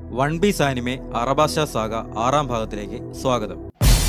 One piece anime Arabasta saga ആറാം ഭാഗത്തിലേക്ക് സ്വാഗതം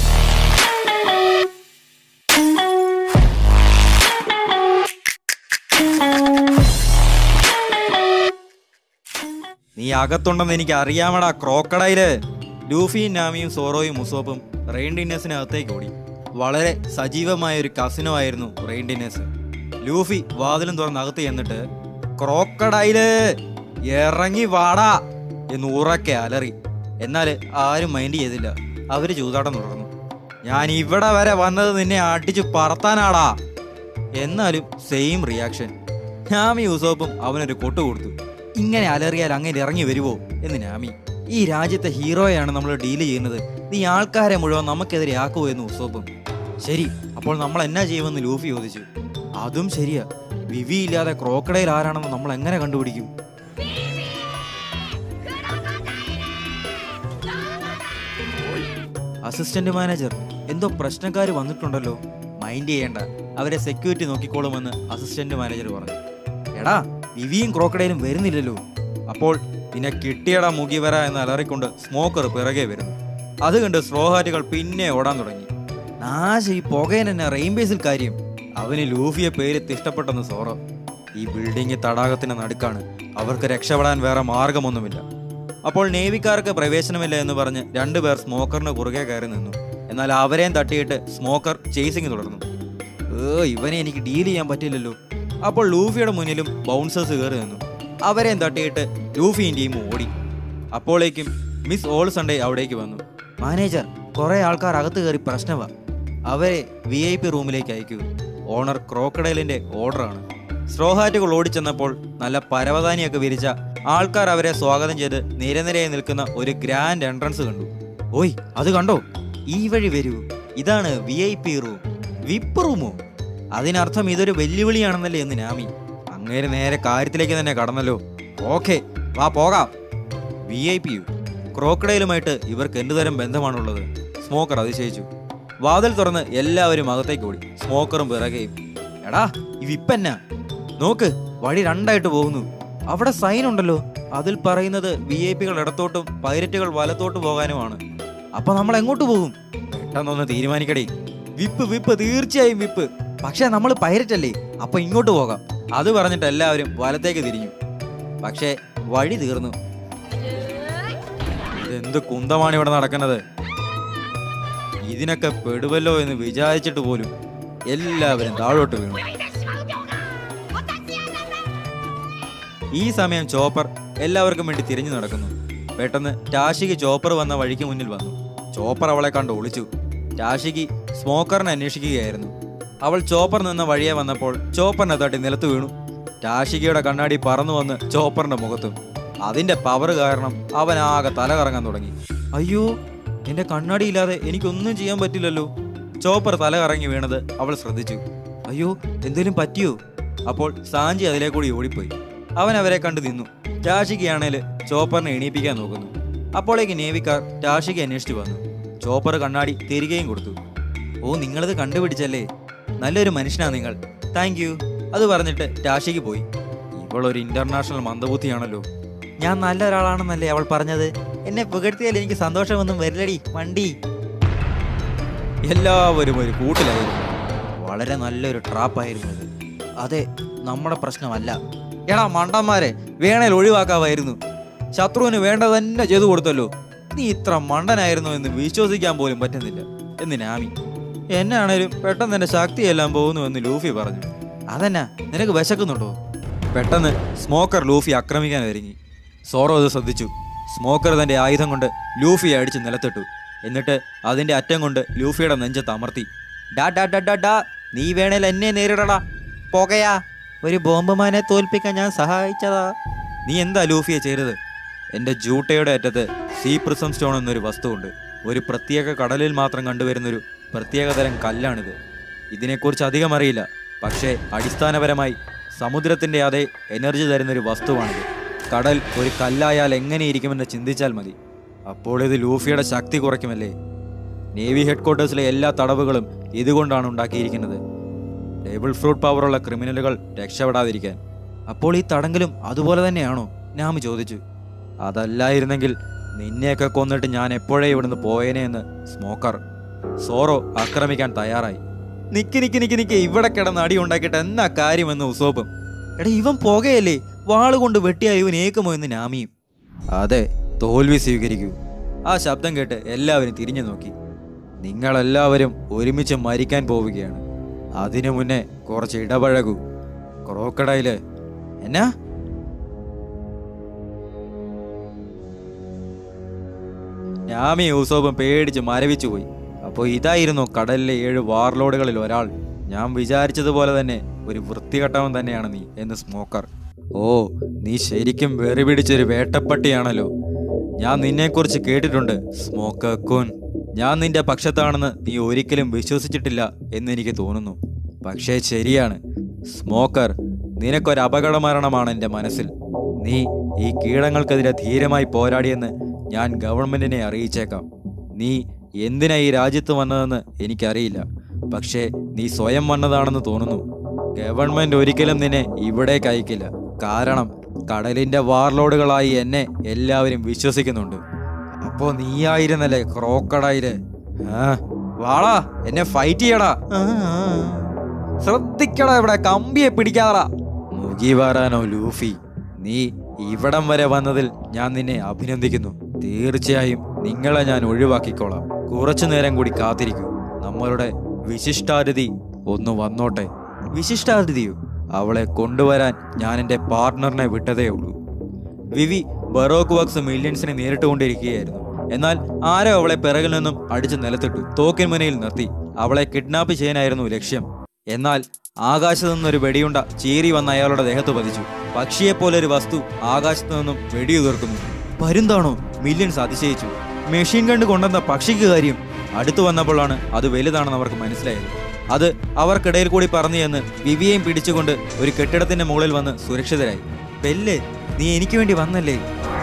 നീ അകത്തുണ്ടെന്ന് എനിക്ക് അറിയാമടാ ക്രോക്കഡൈല് ലൂഫിയും നാമിയും സോറോയും മുസോപ്പും റെയിൻഡിനേഴ്സിനകത്തേക്ക് ഓടി വളരെ സജീവമായ ഒരു കസിനോ ആയിരുന്നു റെയിൻഡിനേഴ്സ് ലൂഫി വാതിലും തുറന്ന് അകത്ത് ചെന്നിട്ട് ക്രോക്കഡൈല് ഇറങ്ങി വാടാ എന്ന് ഉറക്കെ അലറി എന്നാൽ ആരും മൈൻഡ് ചെയ്തില്ല അവര് ചൂതാട്ടം തുടർന്നു ഞാൻ ഇവിടെ വരെ വന്നത് നിന്നെ അടിച്ചു പറത്താനാടാ എന്നാലും സെയിം റിയാക്ഷൻ നാമി യൂസോപ്പും അവനൊരു കൊട്ടു കൊടുത്തു ഇങ്ങനെ അലറിയാൽ അങ്ങനെ ഇറങ്ങി വരുവോ എന്ന് നാമി ഈ രാജ്യത്തെ ഹീറോയാണ് നമ്മൾ ഡീൽ ചെയ്യുന്നത് നീ ആൾക്കാരെ മുഴുവൻ നമുക്കെതിരെ ആക്കുവോ എന്ന് ഉസോപ്പും ശരി അപ്പോൾ നമ്മൾ എന്നാ ചെയ്യുമെന്ന് ലൂഫി ചോദിച്ചു അതും ശരിയാ വിവി ഇല്ലാതെ ക്രോക്കഡൈൽ ആരാണെന്ന് നമ്മൾ എങ്ങനെ കണ്ടുപിടിക്കും അസിസ്റ്റന്റ് മാനേജർ എന്തോ പ്രശ്നക്കാർ വന്നിട്ടുണ്ടല്ലോ മൈൻഡ് ചെയ്യേണ്ട അവരെ സെക്യൂരിറ്റി നോക്കിക്കോളുമെന്ന് അസിസ്റ്റന്റ് മാനേജർ പറഞ്ഞു എടാ വിവിയും ക്രോക്കഡൈലും വരുന്നില്ലല്ലോ അപ്പോൾ പിന്നെ കിട്ടിയടാ മുഖി വര എന്ന് അലറിക്കൊണ്ട് സ്മോക്കർ പിറകെ വരുന്നു അത് കണ്ട് സ്ട്രോഹാറ്റുകൾ പിന്നെ ഓടാൻ തുടങ്ങി നാശ ഈ പുകയൻ എന്നെ റെയിൻബേസിൽ കാര്യം അവന് ലൂഫിയെ പേര് ഇഷ്ടപ്പെട്ടെന്ന് സോറോ ഈ ബിൽഡിംഗ് തടാകത്തിന്റെ നടുക്കാണ് അവർക്ക് രക്ഷപ്പെടാൻ വേറെ മാർഗമൊന്നുമില്ല അപ്പോൾ നേവിക്കാർക്ക് പ്രവേശനമില്ല എന്ന് പറഞ്ഞ് രണ്ടുപേർ സ്മോക്കറിന് കുറുകെ കയറി നിന്നു എന്നാൽ അവരെയും തട്ടിയിട്ട് സ്മോക്കർ ചേസിങ് തുടർന്നു ഏ ഇവനെ എനിക്ക് ഡീൽ ചെയ്യാൻ പറ്റില്ലല്ലോ അപ്പോൾ ലൂഫിയുടെ മുന്നിലും ബൗൺസേഴ്സ് കയറി നിന്നു അവരെയും തട്ടിയിട്ട് ലൂഫിയും ടീമും ഓടി അപ്പോഴേക്കും മിസ് ഓൾ സൺഡേ അവിടേക്ക് വന്നു മാനേജർ കുറെ ആൾക്കാർ അകത്ത് കയറി പ്രശ്നമാ അവരെ വി ഐ പി റൂമിലേക്ക് അയക്കൂ ഓണർ ക്രോക്കഡൈലിന്റെ ഓർഡറാണ് സ്ട്രോഹാറ്റുകൾ ഓടിച്ചെന്നപ്പോൾ നല്ല പരവതാനിയൊക്കെ വിരിച്ച ആൾക്കാർ അവരെ സ്വാഗതം ചെയ്ത് നിരനിരയായി നിൽക്കുന്ന ഒരു ഗ്രാൻഡ് എൻട്രൻസ് കണ്ടു ഓയ് അത് കണ്ടോ ഈ വഴി വരൂ ഇതാണ് V I P room VIP റൂമോ അതിനർത്ഥം ഇതൊരു വെല്ലുവിളിയാണെന്നല്ലേ എന്ന് നാമി അങ്ങേര് നേരെ കാര്യത്തിലേക്ക് തന്നെ കടന്നല്ലോ ഓക്കെ വാ പോകാം വി ഐ പി യു ക്രോക്കഡൈലുമായിട്ട് ഇവർക്ക് എന്ത് തരം ബന്ധമാണുള്ളത് സ്മോക്കർ അതിശയിച്ചു വാതിൽ തുറന്ന് എല്ലാവരും അകത്തേക്ക് ഓടി സ്മോക്കറും പിറകെയും എടാ ഈ വിപ്പന്നാ നോക്ക് വഴി രണ്ടായിട്ട് പോകുന്നു അവിടെ സൈൻ ഉണ്ടല്ലോ അതിൽ പറയുന്നത് വി ഐ പികൾ ഇടത്തോട്ടും പൈരറ്റുകൾ വലത്തോട്ട് പോകാനുമാണ് അപ്പൊ നമ്മൾ എങ്ങോട്ട് പോകും പെട്ടെന്നൊന്ന് തീരുമാനിക്കടേ വിപ്പ് വിപ്പ് തീർച്ചയായും വിപ്പ് പക്ഷെ നമ്മൾ പൈരറ്റ് അല്ലേ അപ്പൊ ഇങ്ങോട്ട് പോകാം അത് പറഞ്ഞിട്ട് എല്ലാവരും വലത്തേക്ക് തിരിഞ്ഞു പക്ഷേ വഴി തീർന്നു ഇതെന്ത് കുന്തമാണ് ഇവിടെ നടക്കുന്നത് ഇതിനൊക്കെ പെടുവല്ലോ എന്ന് വിചാരിച്ചിട്ട് പോലും എല്ലാവരും താഴോട്ട് വീണു ഈ സമയം ചോപ്പർ എല്ലാവർക്കും വേണ്ടി തിരിഞ്ഞു നടക്കുന്നു പെട്ടെന്ന് ടാഷിക്ക് ചോപ്പർ വന്ന വഴിക്ക് മുന്നിൽ വന്നു ചോപ്പർ അവളെ കണ്ട് ഒളിച്ചു ടാഷിക്ക് സ്മോക്കറിനെ അന്വേഷിക്കുകയായിരുന്നു അവൾ ചോപ്പർ നിന്ന വഴിയെ വന്നപ്പോൾ ചോപ്പറിനെ തട്ടി നിലത്ത് വീണു ടാഷികയുടെ കണ്ണാടി പറന്നു വന്ന് ചോപ്പറിന്റെ മുഖത്തും അതിന്റെ പവർ കാരണം അവൻ ആകെ തല കറങ്ങാൻ തുടങ്ങി അയ്യോ എന്റെ കണ്ണാടി ഇല്ലാതെ എനിക്കൊന്നും ചെയ്യാൻ പറ്റില്ലല്ലോ ചോപ്പർ തല കറങ്ങി വീണത് അവൾ ശ്രദ്ധിച്ചു അയ്യോ എന്തേലും പറ്റിയോ അപ്പോൾ സാഞ്ചി അതിലേക്കൂടി ഓടിപ്പോയി അവൻ അവരെ കണ്ടു നിന്നു ടാഷികയാണേൽ ചോപ്പറിനെ എണീപ്പിക്കാൻ നോക്കുന്നു അപ്പോഴേക്ക് നേവിക്കാർ ടാഷിക അന്വേഷിച്ചു വന്നു ചോപ്പർ കണ്ണാടി തിരികെയും കൊടുത്തു ഓ നിങ്ങളിത് കണ്ടുപിടിച്ചല്ലേ നല്ലൊരു മനുഷ്യനാ നിങ്ങൾ താങ്ക് യു അത് പറഞ്ഞിട്ട് ടാഷിക്ക് പോയി ഇവളൊരു ഇന്റർനാഷണൽ മന്ദബുദ്ധിയാണല്ലോ ഞാൻ നല്ല ഒരാളാണെന്നല്ലേ അവൾ പറഞ്ഞത് എന്നെ പുകഴ്ത്തിയാൽ എനിക്ക് സന്തോഷമൊന്നും വരില്ലടി വണ്ടി എല്ലാവരും ഒരു കൂട്ടിലായിരുന്നു വളരെ നല്ലൊരു ട്രാപ്പായിരുന്നു ഇത് അതെ നമ്മുടെ പ്രശ്നമല്ല എടാ മണ്ടന്മാരെ വേണേൽ ഒഴിവാക്കാമായിരുന്നു ശത്രുവിന് വേണ്ട തന്നെ ചെയ്തു കൊടുത്തല്ലോ നീ ഇത്ര മണ്ടനായിരുന്നു എന്ന് വിശ്വസിക്കാൻ പോലും പറ്റുന്നില്ല എന്ന് നാമി എന്നാണേലും പെട്ടെന്ന് എന്റെ ശക്തിയെല്ലാം പോകുന്നു എന്ന് ലൂഫി പറഞ്ഞു അതെന്നാ നിനക്ക് വിശക്കുന്നുണ്ടോ പെട്ടെന്ന് സ്മോക്കർ ലൂഫി ആക്രമിക്കാൻ ഒരുങ്ങി സോറോ അത് ശ്രദ്ധിച്ചു സ്മോക്കർ തന്റെ ആയുധം കൊണ്ട് ലൂഫിയെ അടിച്ച് നിലത്തിട്ടു എന്നിട്ട് അതിന്റെ അറ്റം കൊണ്ട് ലൂഫിയുടെ നെഞ്ചത്ത് അമർത്തി ഡാ ഡാ ഡാ ഡാ ഡാ നീ വേണേൽ എന്നെ നേരിടടാ പോകയാ ഒരു ബോംബുമാനെ തോൽപ്പിക്കാൻ ഞാൻ സഹായിച്ചതാ നീ എന്താ ലൂഫിയെ ചെയ്തത് എന്റെ ജൂട്ടയുടെ അറ്റത്ത് സീ പ്രിസം സ്റ്റോൺ എന്നൊരു വസ്തുവുണ്ട് ഒരു പ്രത്യേക കടലിൽ മാത്രം കണ്ടുവരുന്നൊരു പ്രത്യേകതരം കല്ലാണിത് ഇതിനെക്കുറിച്ച് അധികം അറിയില്ല പക്ഷേ അടിസ്ഥാനപരമായി സമുദ്രത്തിന്റെ അതേ എനർജി തരുന്നൊരു വസ്തുവാണിത് കടൽ ഒരു കല്ലായാൽ എങ്ങനെയിരിക്കുമെന്ന് ചിന്തിച്ചാൽ മതി അപ്പോൾ ഇത് ലൂഫിയുടെ ശക്തി കുറയ്ക്കുമല്ലേ നേവി ഹെഡ്ക്വാർട്ടേഴ്സിലെ എല്ലാ തടവുകളും ഇതുകൊണ്ടാണ് ഉണ്ടാക്കിയിരിക്കുന്നത് ടേബിൾ ഫ്രൂട്ട് പവറുള്ള ക്രിമിനലുകൾ രക്ഷപ്പെടാതിരിക്കാൻ അപ്പോൾ ഈ തടങ്കലും അതുപോലെ തന്നെയാണോ നാമി ചോദിച്ചു അതല്ലായിരുന്നെങ്കിൽ നിന്നെയൊക്കെ കൊന്നിട്ട് ഞാൻ എപ്പോഴേ ഇവിടുന്ന് പോയേനെ എന്ന് സ്മോക്കർ സോറോ ആക്രമിക്കാൻ തയ്യാറായി നിക്ക് നിക്ക് നിക്ക് നിക്ക് ഇവിടെ കിടന്ന് അടി ഉണ്ടാക്കിയിട്ട് എന്നാ കാര്യമെന്ന് ഉസോപ്പും എടാ ഇവൻ പോകയല്ലേ വാള് കൊണ്ട് വെട്ടിയാ ഇവൻ ഏക്കുമോ എന്ന് നാമിയും അതെ തോൽവി സ്വീകരിക്കൂ ആ ശബ്ദം കേട്ട് എല്ലാവരും തിരിഞ്ഞു നോക്കി നിങ്ങളെല്ലാവരും ഒരുമിച്ച് മരിക്കാൻ പോവുകയാണ് അതിനു മുന്നേ കുറച്ച് ഇടപഴകൂ ക്രോക്കഡൈല് എന്നാ ഞാമി യൂസോബും പേടിച്ച് മരവിച്ചു പോയി അപ്പോൾ ഇതായിരുന്നു കടലിലെ ഏഴ് വാർലോഡുകളിൽ ഒരാൾ ഞാൻ വിചാരിച്ചതുപോലെ തന്നെ ഒരു വൃത്തികെട്ടവൻ തന്നെയാണ് നീ എന്ന് സ്മോക്കർ ഓ നീ ശരിക്കും വെറി പിടിച്ചൊരു വേട്ടപ്പട്ടിയാണല്ലോ ഞാൻ നിന്നെക്കുറിച്ച് കേട്ടിട്ടുണ്ട് സ്മോക്കർ കുൻ ഞാൻ നിന്റെ പക്ഷത്താണെന്ന് നീ ഒരിക്കലും വിശ്വസിച്ചിട്ടില്ല എന്നെനിക്ക് തോന്നുന്നു പക്ഷേ ശരിയാണ് സ്മോക്കർ നിനക്കൊരു അപകട മരണമാണ് എൻ്റെ മനസ്സിൽ നീ ഈ കീടങ്ങൾക്കെതിരെ ധീരമായി പോരാടിയെന്ന് ഞാൻ ഗവൺമെന്റിനെ അറിയിച്ചേക്കാം നീ എന്തിനാ ഈ രാജ്യത്ത് വന്നതെന്ന് എനിക്കറിയില്ല പക്ഷേ നീ സ്വയം വന്നതാണെന്ന് തോന്നുന്നു ഗവൺമെന്റ് ഒരിക്കലും നിന്നെ ഇവിടേക്ക് അയക്കില്ല കാരണം കടലിന്റെ വാർലോഡുകളായി എന്നെ എല്ലാവരും വിശ്വസിക്കുന്നുണ്ട് അപ്പോ നീയായിരുന്നല്ലേ ക്രോക്കഡായില് ആ വാളാ എന്നെ ഫൈറ്റ് ചെയ്യടാ ആ, ആ. ശ്രദ്ധിക്കടാ ഇവിടെ കമ്പിയെ പിടിക്കാതാ മുഗിവാറാനോ ലൂഫി നീ ഇവിടം വരെ വന്നതിൽ ഞാൻ നിന്നെ അഭിനന്ദിക്കുന്നു തീർച്ചയായും നിങ്ങളെ ഞാൻ ഒഴിവാക്കിക്കോളാം കുറച്ചു നേരം കൂടി കാത്തിരിക്കൂ നമ്മളുടെ വിശിഷ്ടാതിഥി ഒന്ന് വന്നോട്ടെ വിശിഷ്ടാതിഥിയോ അവളെ കൊണ്ടുവരാൻ ഞാൻ എൻ്റെ പാർട്ട്ണറിനെ വിട്ടതേ ഉള്ളൂ വിവി ബറോക്ക് വർക്സ് മില്യൺസിനെ നേരിട്ടുകൊണ്ടിരിക്കുകയായിരുന്നു എന്നാൽ ആരോ അവളെ പിറകിൽ നിന്നും അടിച്ച് നിലത്തിട്ടു തോക്കിൻ മുനയിൽ നിർത്തി അവളെ കിഡ്നാപ്പ് ചെയ്യാനായിരുന്നു ലക്ഷ്യം എന്നാൽ ആകാശത്തു നിന്നൊരു വെടിയുണ്ട ചീറി വന്ന അയാളുടെ ദേഹത്ത് പതിച്ചു പക്ഷിയെപ്പോലെ ഒരു വസ്തു ആകാശത്തു നിന്നും വെടിയുതിർക്കുന്നു പരുന്താണോ മില്യൺസ് അതിശയിച്ചു മെഷീൻ കണ്ട് കൊണ്ടുവന്ന പക്ഷിക്ക് കാര്യം അടുത്തു വന്നപ്പോഴാണ് അത് വലുതാണെന്ന് അവർക്ക് മനസ്സിലായത് അത് അവർക്കിടയിൽ കൂടി പറഞ്ഞു ചെന്ന് വിവിയെയും പിടിച്ചുകൊണ്ട് ഒരു കെട്ടിടത്തിന്റെ മുകളിൽ വന്ന് സുരക്ഷിതരായി പെല്ല് നീ എനിക്ക് വേണ്ടി വന്നല്ലേ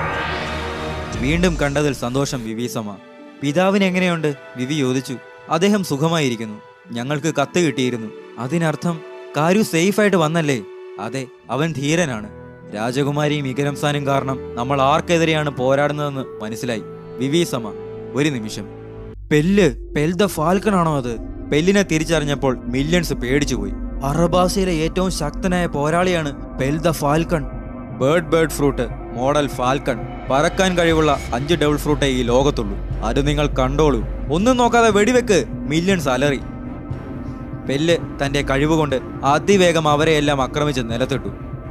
വീണ്ടും കണ്ടതിൽ സന്തോഷം വിവീസമ്മ പിതാവിന് എങ്ങനെയുണ്ട് വിവി ചോദിച്ചു അദ്ദേഹം സുഖമായിരിക്കുന്നു ഞങ്ങൾക്ക് കത്ത് കിട്ടിയിരുന്നു അതിനർത്ഥം കാരു സേഫായിട്ട് വന്നല്ലേ അതെ അവൻ ധീരനാണ് രാജകുമാരിയും ഇകരംസാനും കാരണം നമ്മൾ ആർക്കെതിരെയാണ് പോരാടുന്നതെന്ന് മനസ്സിലായി വിവീസമ്മ ഒരു നിമിഷം പെല്ല് പെൽ ദ ഫാൽക്കൺ ആണോ അത് പെല്ലിനെ തിരിച്ചറിഞ്ഞപ്പോൾ മില്യൺസ് പേടിച്ചുപോയി അറബാസയിലെ ഏറ്റവും ശക്തനായ പോരാളിയാണ് Pell the falcon bird bird fruit model falcon പറക്കാൻ കഴിവുള്ള അഞ്ച് ഡബിൾ ഫ്രൂട്ടേ ഈ ലോകത്തുള്ളൂ അത് നിങ്ങൾ കണ്ടോളൂ ഒന്നും നോക്കാതെ വെടിവെക്ക് മില്യൺസ് അലറി പെല്ല് തന്റെ കഴിവുകൊണ്ട് അതിവേഗം അവരെയെല്ലാം ആക്രമിച്ച് നിലത്തിട്ടു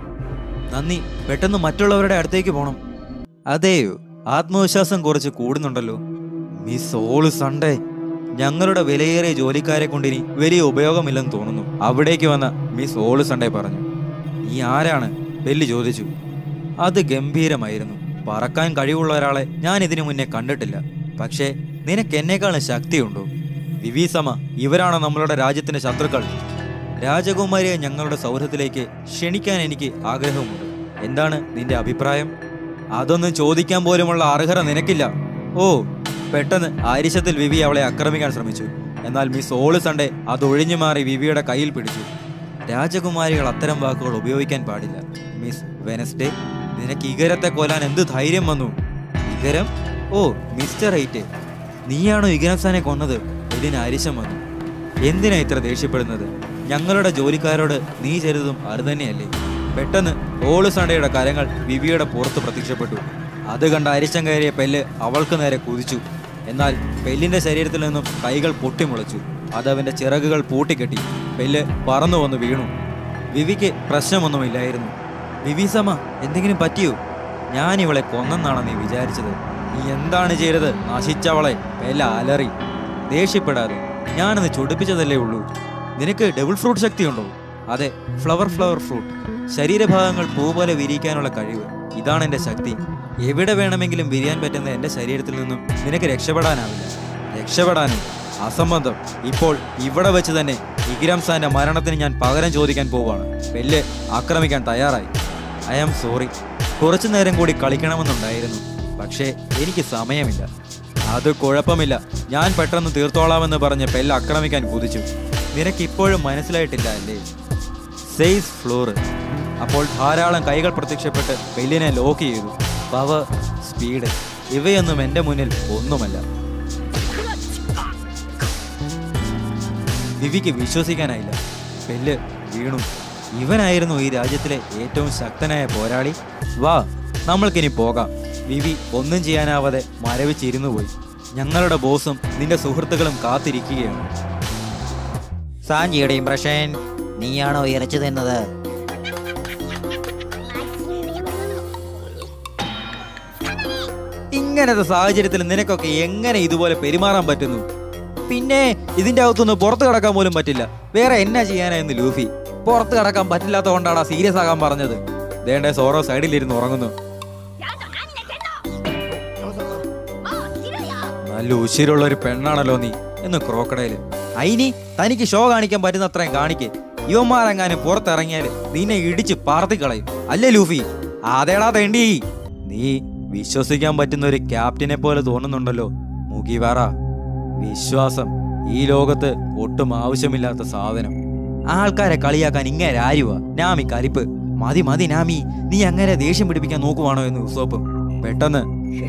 നന്ദി പെട്ടെന്ന് മറ്റുള്ളവരുടെ അടുത്തേക്ക് പോണം അതെയോ ആത്മവിശ്വാസം കുറച്ച് കൂടുന്നുണ്ടല്ലോ മിസ് ഓള് സൺഡേ ഞങ്ങളുടെ വിലയേറിയ ജോലിക്കാരെ കൊണ്ടിനി വലിയ ഉപയോഗമില്ലെന്ന് തോന്നുന്നു അവിടേക്ക് വന്ന മിസ് ഓള് സൺഡേ പറഞ്ഞു നീ ആരാണ് ബെല്ല് ചോദിച്ചു അത് ഗംഭീരമായിരുന്നു പറക്കാൻ കഴിവുള്ള ഒരാളെ ഞാൻ ഇതിനു മുന്നേ കണ്ടിട്ടില്ല പക്ഷേ നിനക്ക് എന്നെക്കാളും ശക്തിയുണ്ടോ വിവീസമ ഇവരാണ് നമ്മളുടെ രാജ്യത്തിന്റെ ശത്രുക്കൾ രാജകുമാരിയെ ഞങ്ങളുടെ സൗഹൃദത്തിലേക്ക് ക്ഷണിക്കാൻ എനിക്ക് ആഗ്രഹമുണ്ട് എന്താണ് നിന്റെ അഭിപ്രായം അതൊന്നും ചോദിക്കാൻ പോലുമുള്ള അർഹത നിനക്കില്ല ഓ പെട്ടെന്ന് ആരിശത്തിൽ വിവി അവളെ ആക്രമിക്കാൻ ശ്രമിച്ചു എന്നാൽ മിസ് ഓള് സൺഡേ അത് ഒഴിഞ്ഞു മാറി വിവിയുടെ കയ്യിൽ പിടിച്ചു രാജകുമാരികൾ അത്തരം വാക്കുകൾ ഉപയോഗിക്കാൻ പാടില്ല മിസ് വെനസ്ഡേ നിനക്ക് ഇഗരത്തെ കൊല്ലാൻ എന്ത് ധൈര്യം വന്നു ഇഗരം ഓ മിസ്റ്റർ എയ്റ്റ് നീയാണോ ഇഗരംസാനെ കൊന്നത് എലിന് അരിശം വന്നു എന്തിനാ ഇത്ര ദേഷ്യപ്പെടുന്നത് ഞങ്ങളുടെ ജോലിക്കാരോട് നീ ചെയ്തതും അത് തന്നെയല്ലേ പെട്ടെന്ന് ഓള് സണ്ടയുടെ കരങ്ങൾ വിവിയുടെ പുറത്ത് പ്രത്യക്ഷപ്പെട്ടു അത് കണ്ട അരിശം കയറിയ പെല്ല് അവൾക്ക് നേരെ കുതിച്ചു എന്നാൽ പെല്ലിന്റെ ശരീരത്തിൽ നിന്നും കൈകൾ പൊട്ടിമുളച്ചു അത് അവന്റെ ചിറകുകൾ പൂട്ടിക്കെട്ടി പെല്ല് പറന്നു വന്ന് വീണു വിവിക്ക് പ്രശ്നമൊന്നുമില്ലായിരുന്നു വിവിസമ്മ എന്തെങ്കിലും പറ്റിയോ ഞാൻ ഇവളെ കൊന്നെന്നാണ് നീ വിചാരിച്ചത് നീ എന്താണ് ചെയ്തത് നശിച്ചവളെ പെല്ല അലറി ദേഷ്യപ്പെടാതെ ഞാനത് ചൊടിപ്പിച്ചതല്ലേ ഉള്ളൂ നിനക്ക് ഡബിൾ ഫ്രൂട്ട് ശക്തിയുണ്ടോ അതെ ഫ്ലവർ ഫ്ലവർ ഫ്രൂട്ട് ശരീരഭാഗങ്ങൾ പൂ പോലെ വിരിയിക്കാനുള്ള കഴിവ് ഇതാണ് എൻ്റെ ശക്തി എവിടെ വേണമെങ്കിലും വിരിയാൻ പറ്റുന്ന എൻ്റെ ശരീരത്തിൽ നിന്നും നിനക്ക് രക്ഷപ്പെടാനാവില്ല രക്ഷപ്പെടാനും അസംബന്ധം ഇപ്പോൾ ഇവിടെ വെച്ച് തന്നെ ഇഗ്രാംസാന്റെ മരണത്തിന് ഞാൻ പകരം ചോദിക്കാൻ പോവുകയാണ് പെല്ല് ആക്രമിക്കാൻ തയ്യാറായി ഐ ആം സോറി കുറച്ചു നേരം കൂടി കളിക്കണമെന്നുണ്ടായിരുന്നു പക്ഷേ എനിക്ക് സമയമില്ല അത് കുഴപ്പമില്ല ഞാൻ പെട്ടെന്ന് തീർത്തോളാമെന്ന് പറഞ്ഞ് പെല്ല് ആക്രമിക്കാൻ കുതിച്ചു നിനക്ക് ഇപ്പോഴും മനസ്സിലായിട്ടില്ല അല്ലേ സെയ്സ് ഫ്ലോർ അപ്പോൾ ധാരാളം കൈകൾ പ്രത്യക്ഷപ്പെട്ട് പെല്ലിനെ ലോക്ക് ചെയ്തു പവർ സ്പീഡ് ഇവയൊന്നും എൻ്റെ മുന്നിൽ ഒന്നുമല്ല വിവിക്ക് വിശ്വസിക്കാനായില്ല പെല്ല് വീണു ഇവനായിരുന്നു ഈ രാജ്യത്തിലെ ഏറ്റവും ശക്തനായ പോരാളി വാ നമ്മൾക്കിനി പോകാം വിവി ഒന്നും ചെയ്യാനാവാതെ മരവിച്ചിരുന്നു പോയി ഞങ്ങളുടെ ബോസും നിന്റെ സുഹൃത്തുക്കളും കാത്തിരിക്കുകയാണ് സാഞ്ചിയുടെ ഇംപ്രഷൻ നീയാണോ ഇറച്ചു തിന്നത് ഇങ്ങനത്തെ സാഹചര്യത്തിൽ നിനക്കൊക്കെ എങ്ങനെ ഇതുപോലെ പെരുമാറാൻ പറ്റുന്നു പിന്നെ ഇതിന്റെ അകത്തുനിന്ന് പുറത്തു കടക്കാൻ പോലും പറ്റില്ല വേറെ എന്നാ ചെയ്യാനായിരുന്നു ലൂഫി പുറത്ത് കടക്കാൻ പറ്റില്ലാത്ത കൊണ്ടാണ് സീരിയസ് ആകാൻ പറഞ്ഞത് ദേണ്ടേ സോറോ സൈഡിലിരുന്ന് ഉറങ്ങുന്നു やだ何寝てんのもう起きるよ നല്ല ഉശിരുള്ള ഒരു പെണ്ണാണല്ലോ നീ എന്ന് ക്രോക്കടയില് അയിനി തനിക്ക് ഷോ കാണിക്കാൻ പറ്റുന്ന അത്രയും കാണിക്ക് യുവന്മാരെങ്ങാനും പുറത്തിറങ്ങിയാൽ നിന്നെ ഇടിച്ച് പറത്തിക്കളയും അല്ലേ ലൂഫി അതേടാ തേണ്ടി നീ വിശ്വസിക്കാൻ പറ്റുന്ന ഒരു ക്യാപ്റ്റനെ പോലെ തോന്നുന്നുണ്ടല്ലോ മുഖിവാറ വിശ്വാസം ഈ ലോകത്ത് ഒട്ടും ആവശ്യമില്ലാത്ത സാധനം ആൾക്കാരെ കളിയാക്കാൻ ഇങ്ങനെ ആരുവാ നാമി കലിപ്പ് മതി മതി നാമി നീ അങ്ങനെ ദേഷ്യം പിടിപ്പിക്കാൻ നോക്കുവാണോ എന്ന് ഉസോപ്പ് പെട്ടെന്ന്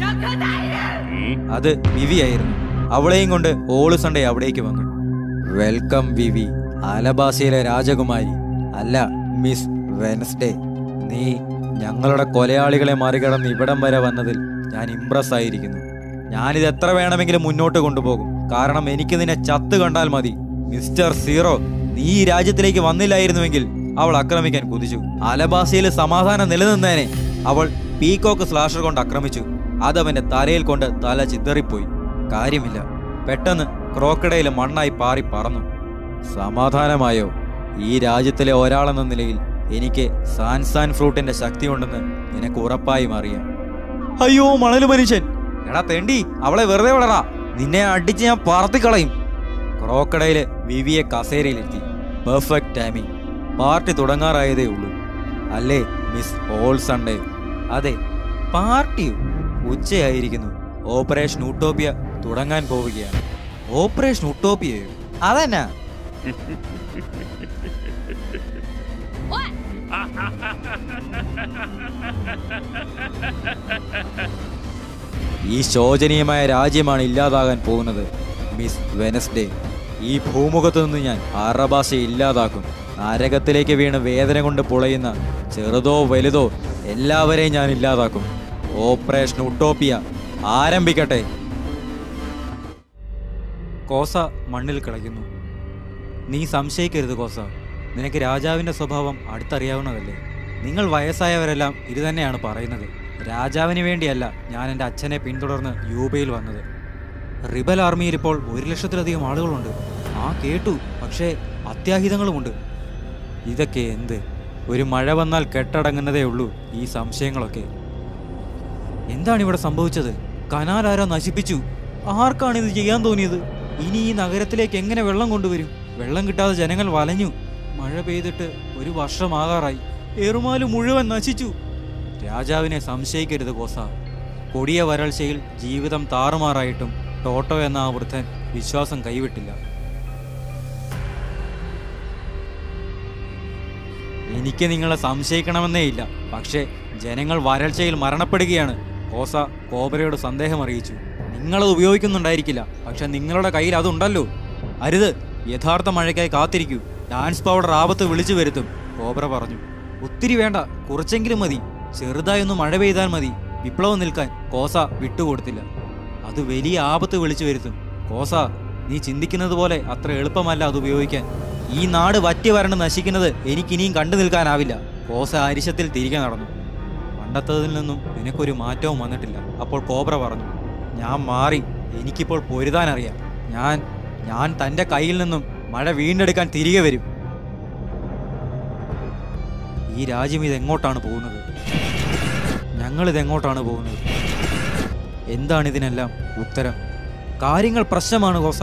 അത് വിവി ആയിരുന്നു അവളെയും കൊണ്ട് ഓള് സൺഡേ അവിടേക്ക് വന്നു വെൽക്കം വിവി അലബാസിയിലെ രാജകുമാരി അല്ല മിസ് വെനസ്ഡേ നീ ഞങ്ങളുടെ കൊലയാളികളെ മറികടന്ന് ഇവിടം വരെ വന്നതിൽ ഞാൻ ഇംപ്രസ് ആയിരിക്കുന്നു ഞാനിത് എത്ര വേണമെങ്കിലും മുന്നോട്ട് കൊണ്ടുപോകും കാരണം എനിക്ക് നിന്നെ ചത്ത് കണ്ടാൽ മതി മിസ്റ്റർ സീറോ നീ ഈ രാജ്യത്തിലേക്ക് വന്നില്ലായിരുന്നുവെങ്കിൽ അവൾ ആക്രമിക്കാൻ കുതിച്ചു അലബാസിയിൽ സമാധാനം നിലനിന്നേനെ അവൾ പീകോക്ക് സ്ലാഷർ കൊണ്ട് ആക്രമിച്ചു അതവന്റെ തലയിൽ കൊണ്ട് തല ചിതറിപ്പോയി കാര്യമില്ല പെട്ടെന്ന് ക്രോക്കഡയിൽ മണ്ണായി പാറി പറന്നു സമാധാനമായോ ഈ രാജ്യത്തിലെ ഒരാളെന്ന നിലയിൽ എനിക്ക് സാൻസാൻ ഫ്രൂട്ടിന്റെ ശക്തിയുണ്ടെന്ന് നിനക്ക് ഉറപ്പായും അറിയാം അയ്യോ മണല് മനുഷ്യൻ എടാ തെണ്ടി അവളെ വെറുതെ വിടറാ നിന്നെ അടിച്ച് ഞാൻ പറത്തിക്കളയും ക്രോക്കഡയില് വിവിയെ കസേരയിലെത്തി പെർഫെക്റ്റ് ടൈമിംഗ് പാർട്ടി തുടങ്ങാറായതേ ഉള്ളൂ അല്ലേ മിസ് ഓൾ സൺഡേ അതെ പാർട്ടിയോ ഉച്ചയായിരിക്കുന്നു ഓപ്പറേഷൻ ഉട്ടോപ്പിയ തുടങ്ങാൻ പോവുകയാണ് ഓപ്പറേഷൻ ഉട്ടോപ്പിയയോ അതെന്നാ ഈ ശോചനീയമായ രാജ്യമാണ് ഇല്ലാതാകാൻ പോകുന്നത് മിസ് വെനസ്ഡേ ഈ ഭൂമുഖത്തു നിന്ന് ഞാൻ അറഭാഷയെ ഇല്ലാതാക്കും നരകത്തിലേക്ക് വീണ് വേദന കൊണ്ട് പുളയുന്ന ചെറുതോ വലുതോ എല്ലാവരെയും ഞാൻ ഇല്ലാതാക്കും ഓപ്പറേഷൻ ഉട്ടോപ്പിയ ആരംഭിക്കട്ടെ കോസ മണ്ണിൽ കിടക്കുന്നു നീ സംശയിക്കരുത് കോസ നിനക്ക് രാജാവിന്റെ സ്വഭാവം അടുത്തറിയാവുന്നതല്ലേ നിങ്ങൾ വയസ്സായവരെല്ലാം ഇത് തന്നെയാണ് പറയുന്നത് രാജാവിന് വേണ്ടിയല്ല ഞാൻ എൻ്റെ അച്ഛനെ പിന്തുടർന്ന് യൂബയിൽ വന്നത് റിബൽ ആർമിയിൽ ഇപ്പോൾ ഒരു ലക്ഷത്തിലധികം ആളുകളുണ്ട് ആ കേട്ടു പക്ഷേ അത്യാഹിതങ്ങളുമുണ്ട് ഇതൊക്കെ എന്ത് ഒരു മഴ വന്നാൽ കെട്ടടങ്ങുന്നതേ ഉള്ളൂ ഈ സംശയങ്ങളൊക്കെ എന്താണ് ഇവിടെ സംഭവിച്ചത് കനാൽ ആരോ നശിപ്പിച്ചു ആർക്കാണ് ഇത് ചെയ്യാൻ തോന്നിയത് ഇനി ഈ നഗരത്തിലേക്ക് എങ്ങനെ വെള്ളം കൊണ്ടുവരും വെള്ളം കിട്ടാതെ ജനങ്ങൾ വലഞ്ഞു മഴ പെയ്തിട്ട് ഒരു വർഷമാകാറായി ഏറുമാല് മുഴുവൻ നശിച്ചു രാജാവിനെ സംശയിക്കരുത് കോസ കൊടിയ വരൾച്ചയിൽ ജീവിതം താറുമാറായിട്ടും ടോട്ടോ എന്ന ആ വൃദ്ധൻ വിശ്വാസം കൈവിട്ടില്ല എനിക്ക് നിങ്ങളെ സംശയിക്കണമെന്നേ ഇല്ല പക്ഷേ ജനങ്ങൾ വരൾച്ചയിൽ മരണപ്പെടുകയാണ് കോസ കോബരയോട് സന്ദേഹം അറിയിച്ചു നിങ്ങളത് ഉപയോഗിക്കുന്നുണ്ടായിരിക്കില്ല പക്ഷെ നിങ്ങളുടെ കയ്യിൽ അതുണ്ടല്ലോ അരുത് യഥാർത്ഥ മഴയ്ക്കായി കാത്തിരിക്കൂ ഡാൻസ് പൗഡർ ആപത്ത് വിളിച്ചു വരുത്തും കോബ്ര പറഞ്ഞു ഒത്തിരി വേണ്ട കുറച്ചെങ്കിലും മതി ചെറുതായൊന്ന് മഴ പെയ്താൽ മതി വിപ്ലവം നിൽക്കാൻ കോസ വിട്ടുകൊടുത്തില്ല അത് വലിയ ആപത്ത് വിളിച്ചു വരുത്തും കോസ നീ ചിന്തിക്കുന്നത് പോലെ അത്ര എളുപ്പമല്ല അത് ഉപയോഗിക്കാൻ ഈ നാട് വറ്റി വരണ്ട് നശിക്കുന്നത് എനിക്കിനിയും കണ്ടു നിൽക്കാനാവില്ല കോസ അരിശത്തിൽ തിരികെ നടന്നു പണ്ടത്തതിൽ നിന്നും നിനക്കൊരു മാറ്റവും വന്നിട്ടില്ല അപ്പോൾ കോബ്ര പറഞ്ഞു ഞാൻ മാറി എനിക്കിപ്പോൾ പൊരുതാനറിയാം ഞാൻ ഞാൻ തൻ്റെ കയ്യിൽ നിന്നും മഴ വീണ്ടെടുക്കാൻ തിരികെ വരും ഈ രാജ്യം ഇതെങ്ങോട്ടാണ് പോകുന്നത് ഞങ്ങളിതെങ്ങോട്ടാണ് പോകുന്നത് എന്താണ് ഇതിനെല്ലാം ഉത്തരം കാര്യങ്ങൾ പ്രശ്നമാണ് കോസ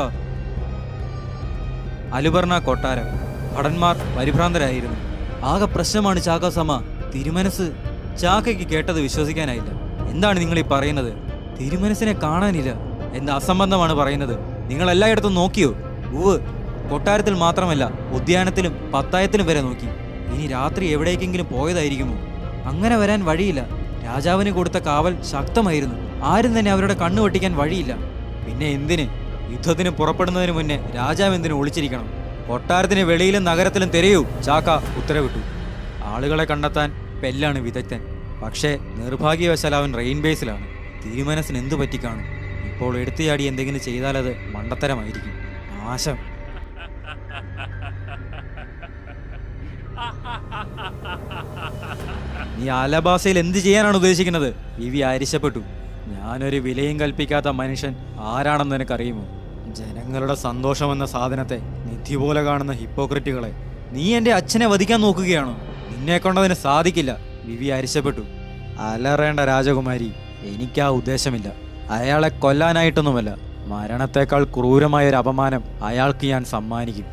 അലുബർണ കൊട്ടാരം ഭടന്മാർ പരിഭ്രാന്തരായിരുന്നു ആകെ പ്രശ്നമാണ് ചാക്കസമ തിരുമനസ് ചാക്കയ്ക്ക് കേട്ടത് വിശ്വസിക്കാനായില്ല എന്താണ് നിങ്ങൾ ഈ പറയുന്നത് തിരുമനസിനെ കാണാനില്ല എന്ത് അസംബന്ധമാണ് പറയുന്നത് നിങ്ങൾ എല്ലായിടത്തും നോക്കിയോ ഉവ് കൊട്ടാരത്തിൽ മാത്രമല്ല ഉദ്യാനത്തിലും പത്തായത്തിലും വരെ നോക്കി ഇനി രാത്രി എവിടേക്കെങ്കിലും പോയതായിരിക്കുമോ അങ്ങനെ വരാൻ വഴിയില്ല രാജാവിന് കൊടുത്ത കാവൽ ശക്തമായിരുന്നു ആരും തന്നെ അവരുടെ കണ്ണു വെട്ടിക്കാൻ വഴിയില്ല പിന്നെ എന്തിന് യുദ്ധത്തിന് പുറപ്പെടുന്നതിന് മുന്നേ രാജാവ് എന്തിനു ഒളിച്ചിരിക്കണം കൊട്ടാരത്തിന് വെളിയിലും നഗരത്തിലും തിരയൂ ചാക്ക ഉത്തരവിട്ടു ആളുകളെ കണ്ടെത്താൻ പെല്ലാണ് വിദഗ്ധൻ പക്ഷേ നിർഭാഗ്യവശാൽ അവൻ റെയിൻ ബേസിലാണ് തിരുമനസിന് എന്തു പറ്റിക്കാണും ഇപ്പോൾ എടുത്തുചാടി എന്തെങ്കിലും ചെയ്താൽ അത് മണ്ടത്തരമായിരിക്കും നാശം നീ ആലഭാഷയിൽ എന്ത് ചെയ്യാനാണ് ഉദ്ദേശിക്കുന്നത് വിവി ആരിശപ്പെട്ടു ഞാനൊരു വിലയും കൽപ്പിക്കാത്ത മനുഷ്യൻ ആരാണെന്ന് നിനക്കറിയുമോ ജനങ്ങളുടെ സന്തോഷമെന്ന സാധനത്തെ നിധി പോലെ കാണുന്ന ഹിപ്പോക്രറ്റുകളെ നീ എൻ്റെ അച്ഛനെ വധിക്കാൻ നോക്കുകയാണോ നിന്നെ കൊണ്ടതിന് സാധിക്കില്ല വിവി അരിശപ്പെട്ടു അലറേണ്ട രാജകുമാരി എനിക്കാ ഉദ്ദേശമില്ല അയാളെ കൊല്ലാനായിട്ടൊന്നുമല്ല മരണത്തേക്കാൾ ക്രൂരമായ ഒരു അപമാനം അയാൾക്ക് ഞാൻ സമ്മാനിക്കും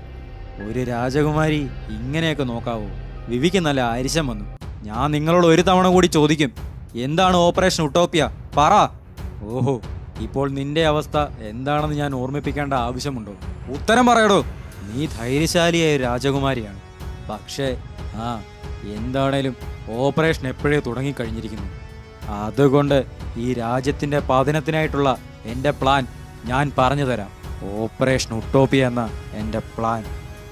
ഒരു രാജകുമാരി ഇങ്ങനെയൊക്കെ നോക്കാവോ വിവിക്ക് നല്ല ആരിശം വന്നു ഞാൻ നിങ്ങളോട് ഒരു തവണ കൂടി ചോദിക്കും എന്താണ് ഓപ്പറേഷൻ ഉട്ടോപ്യ പറ ഓഹോ ഇപ്പോൾ നിന്റെ അവസ്ഥ എന്താണെന്ന് ഞാൻ ഓർമ്മിപ്പിക്കേണ്ട ആവശ്യമുണ്ടോ ഉത്തരം പറയടോ നീ ധൈര്യശാലിയായ ഒരു രാജകുമാരിയാണ് പക്ഷേ ആ എന്താണേലും ഓപ്പറേഷൻ എപ്പോഴേ തുടങ്ങിക്കഴിഞ്ഞിരിക്കുന്നു അതുകൊണ്ട് ഈ രാജ്യത്തിന്റെ പതനത്തിനായിട്ടുള്ള എൻ്റെ പ്ലാൻ ഞാൻ പറഞ്ഞു തരാം ഓപ്പറേഷൻ ഉട്ടോപ്പിയ എന്ന എൻ്റെ പ്ലാൻ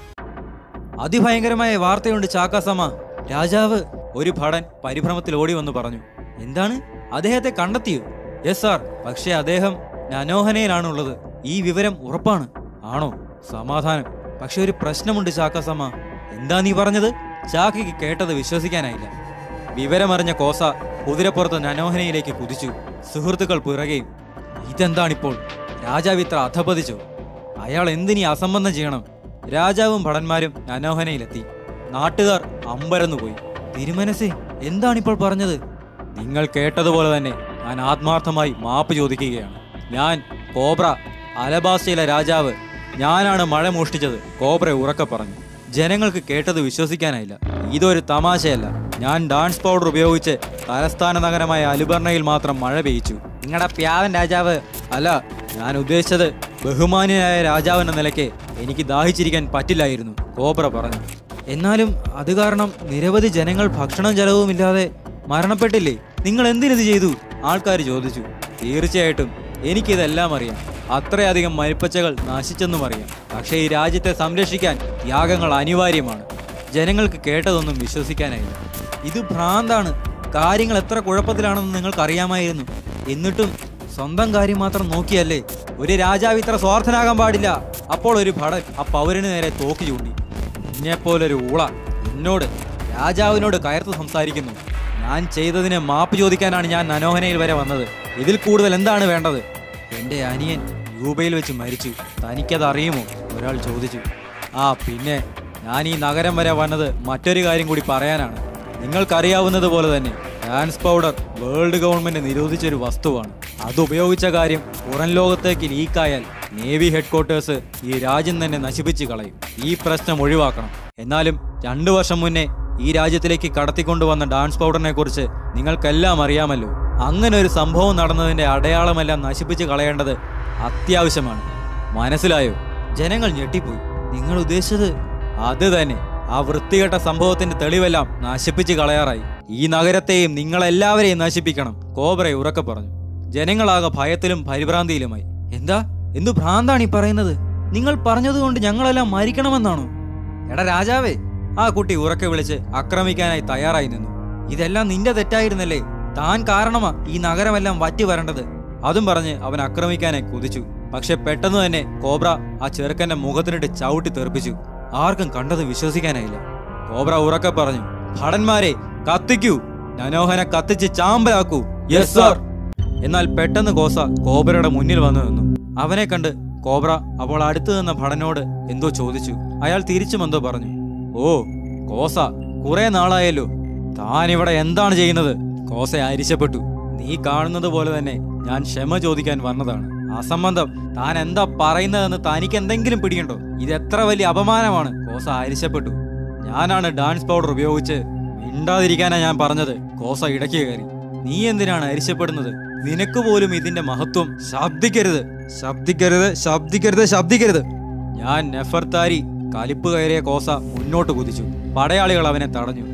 അതിഭയങ്കരമായ വാർത്തയുണ്ട് ചാക്കാസമ രാജാവ് ഒരു ഭടൻ പരിഭ്രമത്തിൽ ഓടി വന്നു പറഞ്ഞു എന്താണ് അദ്ദേഹത്തെ കണ്ടെത്തിയോ യെസ് സാർ പക്ഷേ അദ്ദേഹം നനോഹനയിലാണുള്ളത് ഈ വിവരം ഉറപ്പാണ് ആണോ സമാധാനം പക്ഷെ ഒരു പ്രശ്നമുണ്ട് ചാക്കാസമ്മ എന്താ നീ പറഞ്ഞത് ചാക്കയ്ക്ക് കേട്ടത് വിശ്വസിക്കാനായില്ല വിവരമറിഞ്ഞ കോസ കുതിരപ്പുറത്ത് നനോഹനയിലേക്ക് കുതിച്ചു സുഹൃത്തുക്കൾ പിറകെയും ഇതെന്താണിപ്പോൾ രാജാവ് ഇത്ര അധപതിച്ചോ അയാൾ എന്തിനീ അസംബന്ധം ചെയ്യണം രാജാവും ഭടന്മാരും നനോഹനയിലെത്തി നാട്ടുകാർ അമ്പരന്നുപോയി തിരുമനസേ എന്താണിപ്പോൾ പറഞ്ഞത് നിങ്ങൾ കേട്ടതുപോലെ തന്നെ ഞാൻ ആത്മാർത്ഥമായി മാപ്പ് ചോദിക്കുകയാണ് ഞാൻ കോബ്ര അലബാസയിലെ രാജാവ് ഞാനാണ് മഴ മോഷ്ടിച്ചത് കോബ്ര ഉറക്കെ പറഞ്ഞു ജനങ്ങൾക്ക് കേട്ടത് വിശ്വസിക്കാനായില്ല ഇതൊരു തമാശയല്ല ഞാൻ ഡാൻസ് പൗഡർ ഉപയോഗിച്ച് തലസ്ഥാന നഗരമായ അലുബർണയിൽ മാത്രം മഴ പെയ്യിച്ചു നിങ്ങളുടെ പ്യാവൻ രാജാവ് അല്ല ഞാൻ ഉദ്ദേശിച്ചത് ബഹുമാന്യനായ രാജാവ് എന്ന നിലയ്ക്ക് എനിക്ക് ദാഹിച്ചിരിക്കാൻ പറ്റില്ലായിരുന്നു കോബ്ര പറഞ്ഞു എന്നാലും അത് കാരണം നിരവധി ജനങ്ങൾ ഭക്ഷണം ജലവുമില്ലാതെ മരണപ്പെട്ടില്ലേ നിങ്ങൾ എന്തിനിത് ചെയ്തു ആൾക്കാർ ചോദിച്ചു തീർച്ചയായിട്ടും എനിക്കിതെല്ലാം അറിയാം അത്രയധികം മരിപ്പച്ചകൾ നശിച്ചെന്നും അറിയാം പക്ഷേ ഈ രാജ്യത്തെ സംരക്ഷിക്കാൻ ത്യാഗങ്ങൾ അനിവാര്യമാണ് ജനങ്ങൾക്ക് കേട്ടതൊന്നും വിശ്വസിക്കാനായില്ല ഇത് ഭ്രാന്താണ് കാര്യങ്ങൾ എത്ര കുഴപ്പത്തിലാണെന്ന് നിങ്ങൾക്ക് അറിയാമായിരുന്നു എന്നിട്ടും സ്വന്തം കാര്യം മാത്രം നോക്കിയല്ലേ ഒരു രാജാവ് ഇത്ര സ്വാർത്ഥനാകാൻ പാടില്ല അപ്പോൾ ഒരു ഭടൻ ആ പൗരന് നേരെ തോക്ക് ചൂണ്ടി നിന്നെപ്പോലൊരു ഊള എന്നോട് രാജാവിനോട് കയർത്ത് സംസാരിക്കുന്നു ഞാൻ ചെയ്തതിന് മാപ്പ് ചോദിക്കാനാണ് ഞാൻ നനോഹനയിൽ വരെ വന്നത് ഇതിൽ കൂടുതൽ എന്താണ് വേണ്ടത് എൻ്റെ അനിയൻ യൂബയിൽ വെച്ച് മരിച്ചു തനിക്കത് അറിയുമോ ഒരാൾ ചോദിച്ചു ആ പിന്നെ ഞാൻ ഈ നഗരം വരെ വന്നത് മറ്റൊരു കാര്യം കൂടി പറയാനാണ് നിങ്ങൾക്കറിയാവുന്നത് പോലെ തന്നെ ഡാൻസ് പൗഡർ വേൾഡ് ഗവൺമെന്റ് നിരോധിച്ചൊരു വസ്തുവാണ് അത് ഉപയോഗിച്ച കാര്യം പുറം ലോകത്തേക്ക് ലീക്കായാൽ നേവി ഹെഡ്ക്വാർട്ടേഴ്സ് ഈ രാജ്യം തന്നെ നശിപ്പിച്ച് കളയും ഈ പ്രശ്നം ഒഴിവാക്കണം എന്നാലും രണ്ടു വർഷം മുന്നേ ഈ രാജ്യത്തിലേക്ക് കടത്തിക്കൊണ്ടുവന്ന ഡാൻസ് പൗഡറിനെ കുറിച്ച് നിങ്ങൾക്കെല്ലാം അറിയാമല്ലോ അങ്ങനെ ഒരു സംഭവം നടന്നതിന്റെ അടയാളമെല്ലാം നശിപ്പിച്ച് കളയേണ്ടത് അത്യാവശ്യമാണ് മനസ്സിലായോ ജനങ്ങൾ ഞെട്ടിപ്പോയി നിങ്ങൾ ഉദ്ദേശിച്ചത് അത് തന്നെ ആ വൃത്തികെട്ട സംഭവത്തിന്റെ തെളിവെല്ലാം നശിപ്പിച്ച് കളയാറായി ഈ നഗരത്തെയും നിങ്ങളെല്ലാവരെയും നശിപ്പിക്കണം കോബ്ര ഉറക്കെ പറഞ്ഞു ജനങ്ങളാകെ ഭയത്തിലും പരിഭ്രാന്തിയിലുമായി എന്താ എന്തു ഭ്രാന്താണ് ഈ പറയുന്നത് നിങ്ങൾ പറഞ്ഞതുകൊണ്ട് ഞങ്ങളെല്ലാം മരിക്കണമെന്നാണോ എടാ രാജാവേ ആ കുട്ടി ഉറക്കെ വിളിച്ച് ആക്രമിക്കാനായി തയ്യാറായി നിന്നു ഇതെല്ലാം നിന്റെ തെറ്റായിരുന്നല്ലേ താൻ കാരണമാ ഈ നഗരമെല്ലാം വറ്റി വരേണ്ടത് അതും പറഞ്ഞ് അവൻ ആക്രമിക്കാനായി കുതിച്ചു പക്ഷെ പെട്ടെന്ന് തന്നെ കോബ്ര ആ ചെറുക്കന്റെ മുഖത്തിനിട്ട് ചവിട്ടി തെറിപ്പിച്ചു ആർക്കും കണ്ടത് വിശ്വസിക്കാനായില്ല കോബ്ര ഉറക്കെ പറഞ്ഞു ഭടന്മാരെ കത്തിക്കൂ നനോഹനെ കത്തിച്ച് ചാമ്പലാക്കൂ യെസ് സാർ എന്നാൽ പെട്ടെന്ന് കോസ കോബ്രയുടെ മുന്നിൽ വന്നു നിന്നു അവനെ കണ്ട് കോബ്ര അപ്പോൾ അടുത്തു നിന്ന ഭടനോട് എന്തോ ചോദിച്ചു അയാൾ തിരിച്ചും എന്തോ പറഞ്ഞു ഓ കോസ കുറെ നാളായല്ലോ താൻ ഇവിടെ എന്താണ് ചെയ്യുന്നത് കോസ അരിശപ്പെട്ടു നീ കാണുന്നത് പോലെ തന്നെ ഞാൻ ക്ഷമ ചോദിക്കാൻ വന്നതാണ് അസംബന്ധം താൻ എന്താ പറയുന്നതെന്ന് തനിക്ക് എന്തെങ്കിലും പിടിയുണ്ടോ ഇത് എത്ര വലിയ അപമാനമാണ് കോസ അരിശപ്പെട്ടു ഞാനാണ് ഡാൻസ് പൗഡർ ഉപയോഗിച്ച് മിണ്ടാതിരിക്കാനാ ഞാൻ പറഞ്ഞത് കോസ ഇടയ്ക്ക് കയറി നീ എന്തിനാണ് അരിശപ്പെടുന്നത് നിനക്ക് പോലും ഇതിന്റെ മഹത്വം ശബ്ദിക്കരുത് ശബ്ദിക്കരുത് ശബ്ദിക്കരുത് ശബ്ദിക്കരുത് ഞാൻ നെഫർത്താരി കലിപ്പ് കയറിയ കോസ മുന്നോട്ട് കുതിച്ചു പടയാളികൾ അവനെ തടഞ്ഞു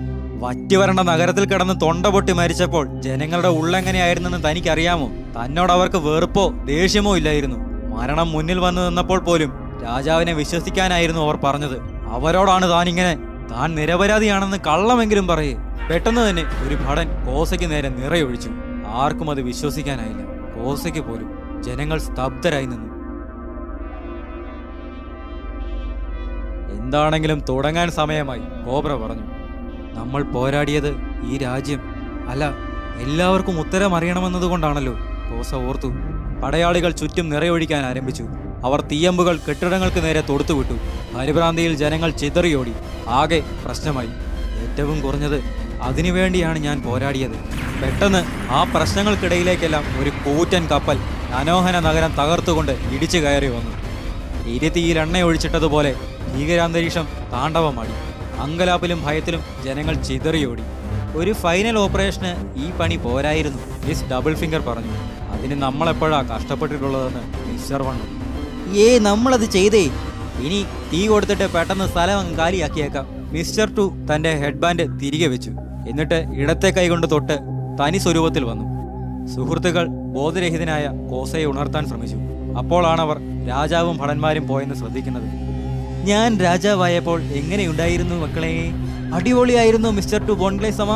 വറ്റിവരണ്ട നഗരത്തിൽ കിടന്ന് തൊണ്ട പൊട്ടി മരിച്ചപ്പോൾ ജനങ്ങളുടെ ഉള്ളെങ്ങനെയായിരുന്നെന്ന് തനിക്കറിയാമോ തന്നോട് അവർക്ക് വെറുപ്പോ ദേഷ്യമോ ഇല്ലായിരുന്നു മരണം മുന്നിൽ വന്നു നിന്നപ്പോൾ പോലും രാജാവിനെ വിശ്വസിക്കാനായിരുന്നു അവർ പറഞ്ഞത് അവരോടാണ് താൻ ഇങ്ങനെ താൻ നിരപരാധിയാണെന്ന് കള്ളമെങ്കിലും പറയേ പെട്ടെന്ന് തന്നെ ഒരു ഭടൻ കോസയ്ക്ക് നേരെ നിറയൊഴിച്ചു ആർക്കും അത് വിശ്വസിക്കാനായില്ല കോസയ്ക്ക് പോലും ജനങ്ങൾ സ്തബ്ധരായി നിന്നു എന്താണെങ്കിലും തുടങ്ങാൻ സമയമായി കോബ്ര പറഞ്ഞു നമ്മൾ പോരാടിയത് ഈ രാജ്യം അല്ല എല്ലാവർക്കും ഉത്തരം അറിയണമെന്നതുകൊണ്ടാണല്ലോ കോസ ഓർത്തു പടയാളികൾ ചുറ്റും നിറയൊഴിക്കാൻ ആരംഭിച്ചു അവർ തീയമ്പുകൾ കെട്ടിടങ്ങൾക്ക് നേരെ തൊടുത്തുവിട്ടു പരിഭ്രാന്തിയിൽ ജനങ്ങൾ ചിതറിയോടി ആകെ പ്രശ്നമായി ഏറ്റവും കുറഞ്ഞത് അതിനുവേണ്ടിയാണ് ഞാൻ പോരാടിയത് പെട്ടെന്ന് ആ പ്രശ്നങ്ങൾക്കിടയിലേക്കെല്ലാം ഒരു കൂറ്റൻ കപ്പൽ അനോഹന നഗരം തകർത്തുകൊണ്ട് ഇടിച്ചു കയറി വന്നു ഇരുത്തിയിൽ എണ്ണയൊഴിച്ചിട്ടതുപോലെ ഭീകരാന്തരീക്ഷം താണ്ഡവമാടി അങ്കലാപ്പിലും ഭയത്തിലും ജനങ്ങൾ ചിതറിയോടി ഒരു ഫൈനൽ ഓപ്പറേഷന് ഈ പണി പോരായിരുന്നു മിസ് ഡബിൾ ഫിംഗർ പറഞ്ഞു അതിന് നമ്മളെപ്പോഴാ കഷ്ടപ്പെട്ടിട്ടുള്ളതെന്ന് മിസ്റ്റർ വണ്ണു ഏ നമ്മളത് ചെയ്തേ ഇനി തീ കൊടുത്തിട്ട് പെട്ടെന്ന് സ്ഥലം അങ്ങ് കാലിയാക്കിയേക്കാം മിസ്റ്റർ ടു തന്റെ ഹെഡ് ബാൻഡ് തിരികെ വെച്ചു എന്നിട്ട് ഇടത്തെ കൈകൊണ്ട് തൊട്ട് തനി സ്വരൂപത്തിൽ വന്നു സുഹൃത്തുക്കൾ ബോധരഹിതനായ കോസയെ ഉണർത്താൻ ശ്രമിച്ചു അപ്പോഴാണ് അവർ രാജാവും ഭടന്മാരും പോയെന്ന് ശ്രദ്ധിക്കുന്നത് ഞാൻ രാജാവായപ്പോൾ എങ്ങനെയുണ്ടായിരുന്നു മക്കളെ അടിപൊളിയായിരുന്നു മിസ്റ്റർ ടു ബോൺഗ്ലേസമ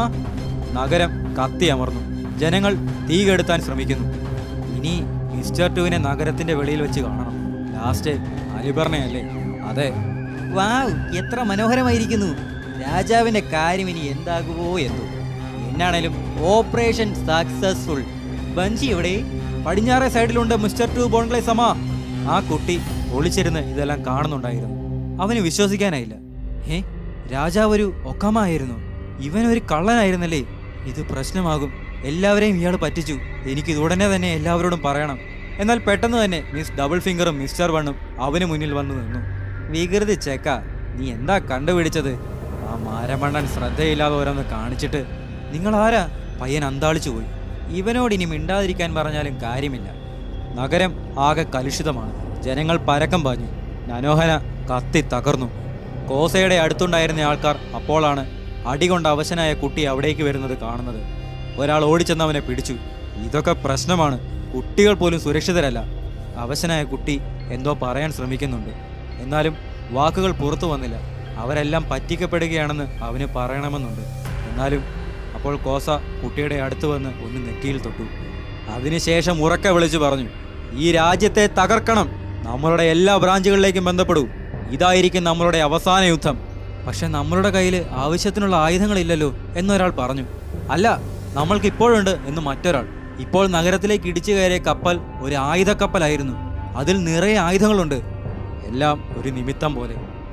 നഗരം കത്തി അമർന്നു ജനങ്ങൾ തീ കെടുത്താൻ ശ്രമിക്കുന്നു ഇനി മിസ്റ്റർ ടുവിനെ നഗരത്തിന്റെ വെളിയിൽ വെച്ച് കാണണം ലാസ്റ്റ് അലിബർണയല്ലേ അതെ വാവ് എത്ര മനോഹരമായിരിക്കുന്നു രാജാവിന്റെ കാര്യം ഇനി എന്താകുമോ എന്തോ എന്നാണേലും ഓപ്പറേഷൻ സക്സസ്ഫുൾ ബഞ്ചി എവിടെ പടിഞ്ഞാറേ സൈഡിലുണ്ട് മിസ്റ്റർ ടു ബോൺഗ്ലേ സമ ആ കുട്ടി ഒളിച്ചിരുന്ന് ഇതെല്ലാം കാണുന്നുണ്ടായിരുന്നു അവന് വിശ്വസിക്കാനായില്ല ഏ രാജാവ് ഒരു ഒക്കമായിരുന്നു ഇവൻ ഒരു കള്ളനായിരുന്നല്ലേ ഇത് പ്രശ്നമാകും എല്ലാവരെയും ഇയാൾ പറ്റിച്ചു എനിക്കിത് ഉടനെ തന്നെ എല്ലാവരോടും പറയണം എന്നാൽ പെട്ടെന്ന് തന്നെ മിസ് ഡബിൾ ഫിംഗറും മിസ്റ്റർ വണ്ണും അവന് മുന്നിൽ വന്നു നിന്നു വികൃതി ചേക്ക നീ എന്താ കണ്ടുപിടിച്ചത് ആ മാരമണ്ണൻ ശ്രദ്ധയില്ലാതെ ഓരോന്ന് കാണിച്ചിട്ട് നിങ്ങൾ ആരാ പയ്യൻ അന്താളിച്ചു പോയി ഇവനോട് ഇനി മിണ്ടാതിരിക്കാൻ പറഞ്ഞാലും കാര്യമില്ല നഗരം ആകെ കലുഷിതമാണ് ജനങ്ങൾ പരക്കം പാഞ്ഞു നനോഹന കത്തി തകർന്നു കോസയുടെ അടുത്തുണ്ടായിരുന്ന ആൾക്കാർ അപ്പോഴാണ് അടികൊണ്ട് അവശനായ കുട്ടി അവിടേക്ക് വരുന്നത് കാണുന്നത് ഒരാൾ ഓടിച്ചെന്ന് അവനെ പിടിച്ചു ഇതൊക്കെ പ്രശ്നമാണ് കുട്ടികൾ പോലും സുരക്ഷിതരല്ല അവശനായ കുട്ടി എന്തോ പറയാൻ ശ്രമിക്കുന്നുണ്ട് എന്നാലും വാക്കുകൾ പുറത്തു വന്നില്ല അവരെല്ലാം പറ്റിക്കപ്പെടുകയാണെന്ന് അവന് പറയണമെന്നുണ്ട് എന്നാലും അപ്പോൾ കോസ കുട്ടിയുടെ അടുത്ത് വന്ന് ഒന്ന് നെറ്റിയിൽ തൊട്ടു അതിനുശേഷം ഉറക്കെ വിളിച്ചു പറഞ്ഞു ഈ രാജ്യത്തെ തകർക്കണം നമ്മളുടെ എല്ലാ ബ്രാഞ്ചുകളിലേക്കും ബന്ധപ്പെടൂ ഇതായിരിക്കും നമ്മളുടെ അവസാന യുദ്ധം പക്ഷെ നമ്മളുടെ കയ്യിൽ ആവശ്യത്തിനുള്ള ആയുധങ്ങളില്ലല്ലോ എന്നൊരാൾ പറഞ്ഞു അല്ല നമ്മൾക്ക് ഇപ്പോഴുണ്ട് എന്ന് മറ്റൊരാൾ ഇപ്പോൾ നഗരത്തിലേക്ക് ഇടിച്ചു കയറിയ കപ്പൽ ഒരു ആയുധക്കപ്പലായിരുന്നു അതിൽ നിറയെ ആയുധങ്ങളുണ്ട് എല്ലാം ഒരു നിമിത്തം പോലെ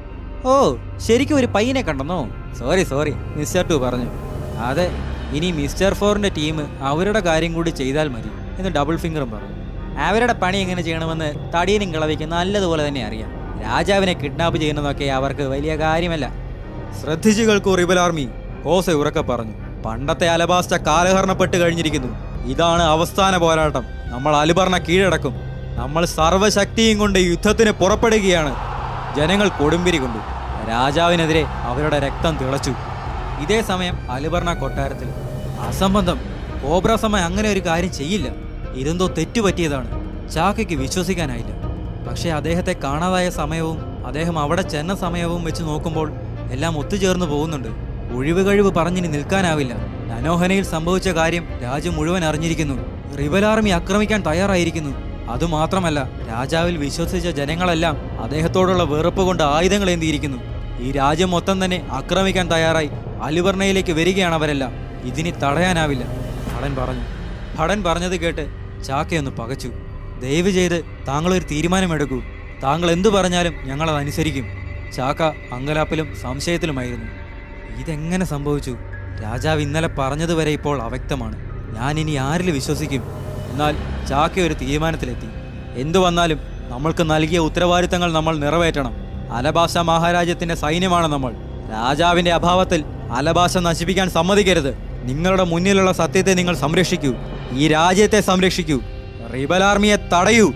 ഓ ശരിക്കും ഒരു പയ്യനെ കണ്ടെന്നോ സോറി സോറി മിസ്റ്റർ ടു പറഞ്ഞു അതെ ഇനി മിസ്റ്റർ ഫോറിന്റെ ടീം അവരുടെ കാര്യം കൂടി ചെയ്താൽ മതി എന്ന് ഡബിൾ ഫിംഗറും പറഞ്ഞു അവരുടെ പണി എങ്ങനെ ചെയ്യണമെന്ന് തടിയനും കിളവിക്ക് നല്ലതുപോലെ തന്നെ അറിയാം രാജാവിനെ കിഡ്നാപ്പ് ചെയ്യുന്നതൊക്കെ അവർക്ക് വലിയ കാര്യമല്ല ശ്രദ്ധിച്ചു കേൾക്കൂ റിബൽ ആർമി കോസ ഉറക്കെ പറഞ്ഞു പണ്ടത്തെ അലബാസ്റ്റ കാലഹരണപ്പെട്ട് കഴിഞ്ഞിരിക്കുന്നു ഇതാണ് അവസാന പോരാട്ടം നമ്മൾ അലിബർണ കീഴടക്കും നമ്മൾ സർവശക്തിയും കൊണ്ട് യുദ്ധത്തിന് പുറപ്പെടുകയാണ് ജനങ്ങൾ കൊടുമ്പിരി കൊണ്ടു രാജാവിനെതിരെ അവരുടെ രക്തം തിളച്ചു ഇതേ സമയം അലിബർണ കൊട്ടാരത്തിൽ അസംബന്ധം കോബ്ര സമയം അങ്ങനെ ഒരു കാര്യം ചെയ്യില്ല ഇതെന്തോ തെറ്റുപറ്റിയതാണ് ചാക്കയ്ക്ക് വിശ്വസിക്കാനായില്ല പക്ഷേ അദ്ദേഹത്തെ കാണാതായ സമയവും അദ്ദേഹം അവിടെ ചെന്ന സമയവും വെച്ച് നോക്കുമ്പോൾ എല്ലാം ഒത്തുചേർന്ന് പോകുന്നുണ്ട് ഒഴിവ് കഴിവ് പറഞ്ഞിനി നിൽക്കാനാവില്ല നനോഹനയിൽ സംഭവിച്ച കാര്യം രാജ്യം മുഴുവൻ അറിഞ്ഞിരിക്കുന്നു റിബൽ ആർമി ആക്രമിക്കാൻ തയ്യാറായിരിക്കുന്നു അതുമാത്രമല്ല രാജാവിൽ വിശ്വസിച്ച ജനങ്ങളെല്ലാം അദ്ദേഹത്തോടുള്ള വെറുപ്പ് കൊണ്ട് ആയുധങ്ങൾ ഏന്തിയിരിക്കുന്നു ഈ രാജ്യം മൊത്തം തന്നെ ആക്രമിക്കാൻ തയ്യാറായി അലിവർണയിലേക്ക് വരികയാണ് അവരെല്ലാം ഇതിനി തടയാനാവില്ല ഭടൻ പറഞ്ഞു ഭടൻ പറഞ്ഞത് കേട്ട് ചാക്കയൊന്ന് പകച്ചു ദയവ് ചെയ്ത് താങ്കൾ ഒരു തീരുമാനമെടുക്കൂ താങ്കൾ എന്തു പറഞ്ഞാലും ഞങ്ങൾ അത് അനുസരിക്കും ചാക്ക അങ്കലാപ്പിലും സംശയത്തിലുമായിരുന്നു ഇതെങ്ങനെ സംഭവിച്ചു രാജാവ് ഇന്നലെ പറഞ്ഞതുവരെ ഇപ്പോൾ അവ്യക്തമാണ് ഞാൻ ഇനി ആരിൽ വിശ്വസിക്കും എന്നാൽ ചാക്ക ഒരു തീരുമാനത്തിലെത്തി എന്തു വന്നാലും നമ്മൾക്ക് നൽകിയ ഉത്തരവാദിത്തങ്ങൾ നമ്മൾ നിറവേറ്റണം അലഭാഷ മഹാരാജ്യത്തിന്റെ സൈന്യമാണ് നമ്മൾ രാജാവിന്റെ അഭാവത്തിൽ അലഭാഷ നശിപ്പിക്കാൻ സമ്മതിക്കരുത് നിങ്ങളുടെ മുന്നിലുള്ള സത്യത്തെ നിങ്ങൾ സംരക്ഷിക്കൂ ഈ രാജ്യത്തെ സംരക്ഷിക്കൂ റിബൽ ആർമിയെ തടയൂ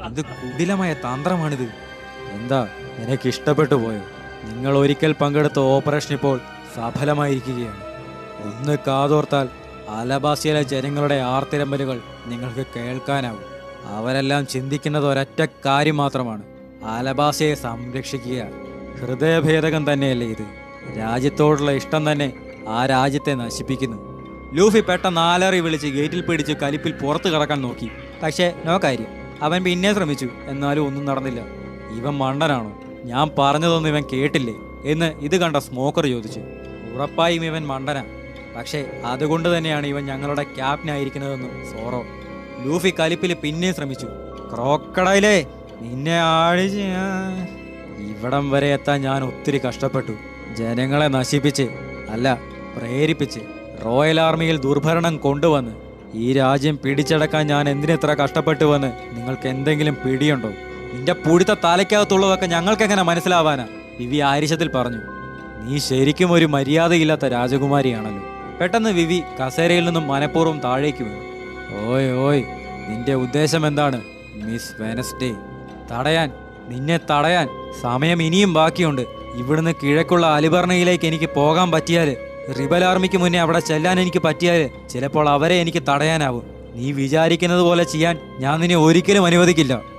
അത് കുടിലമായ തന്ത്രമാണിത് എന്താ നിനക്ക് ഇഷ്ടപ്പെട്ടു പോയോ നിങ്ങൾ ഒരിക്കൽ പങ്കെടുത്ത ഓപ്പറേഷൻ ഇപ്പോൾ സഫലമായിരിക്കുകയാണ് ഒന്ന് കാതോർത്താൽ അലബാസിയിലെ ജനങ്ങളുടെ ആർത്തിരമ്പലുകൾ നിങ്ങൾക്ക് കേൾക്കാനാവും അവരെല്ലാം ചിന്തിക്കുന്നത് ഒരൊറ്റ കാര്യം മാത്രമാണ് അലബാസിയെ സംരക്ഷിക്കുക ഹൃദയഭേദകം തന്നെയല്ലേ ഇത് രാജ്യത്തോടുള്ള ഇഷ്ടം തന്നെ ആ രാജ്യത്തെ നശിപ്പിക്കുന്നു ലൂഫി പെട്ടെന്ന് ആലറി വിളിച്ച് ഗേറ്റിൽ പിടിച്ച് കലിപ്പിൽ പുറത്തു കടക്കാൻ നോക്കി പക്ഷേ നോ കാര്യം അവൻ പിന്നെ ശ്രമിച്ചു എന്നാലും ഒന്നും നടന്നില്ല ഇവൻ മണ്ടനാണോ ഞാൻ പറഞ്ഞതൊന്നും ഇവൻ കേട്ടില്ലേ എന്ന് ഇത് കണ്ട സ്മോക്കർ ചോദിച്ചു ഉറപ്പായും ഇവൻ മണ്ടനാ പക്ഷേ അതുകൊണ്ട് തന്നെയാണ് ഇവൻ ഞങ്ങളുടെ ക്യാപ്റ്റനായിരിക്കുന്നതെന്നും സോറോ ലൂഫി കലിപ്പിൽ പിന്നെ ശ്രമിച്ചു ക്രോക്കടയിലേ നിന്നെ ആഴിച്ച് ഞാൻ ഇവിടം വരെ എത്താൻ ഞാൻ ഒത്തിരി കഷ്ടപ്പെട്ടു ജനങ്ങളെ നശിപ്പിച്ച് അല്ല പ്രേരിപ്പിച്ച് റോയൽ ആർമിയിൽ ദുർഭരണം കൊണ്ടുവന്ന് ഈ രാജ്യം പിടിച്ചടക്കാൻ ഞാൻ എന്തിനെത്ര കഷ്ടപ്പെട്ടുവെന്ന് നിങ്ങൾക്ക് എന്തെങ്കിലും പിടിയുണ്ടോ നിന്റെ പുഴുത്ത തലയ്ക്കകത്തുള്ളതൊക്കെ ഞങ്ങൾക്കെങ്ങനെ മനസ്സിലാവാനാ വിവി ആരിശത്തിൽ പറഞ്ഞു നീ ശരിക്കും ഒരു മര്യാദയില്ലാത്ത രാജകുമാരിയാണല്ലോ പെട്ടെന്ന് വിവി കസേരയിൽ നിന്നും മനഃപൂർവ്വം താഴേക്ക് വീണു ഓയ് ഓയ് നിന്റെ ഉദ്ദേശം എന്താണ് മിസ് വെനസ്ഡേ തടയാൻ നിന്നെ തടയാൻ സമയം ഇനിയും ബാക്കിയുണ്ട് ഇവിടുന്ന് കിഴക്കുള്ള അലിബർണയിലേക്ക് എനിക്ക് പോകാൻ പറ്റിയാൽ റിബൽ ആർമിക്ക് മുന്നേ അവിടെ ചെല്ലാൻ എനിക്ക് പറ്റിയാൽ ചിലപ്പോൾ അവരെ എനിക്ക് തടയാനാവും നീ വിചാരിക്കുന്നത് പോലെ ചെയ്യാൻ ഞാൻ നിന്നെ ഒരിക്കലും അനുവദിക്കില്ല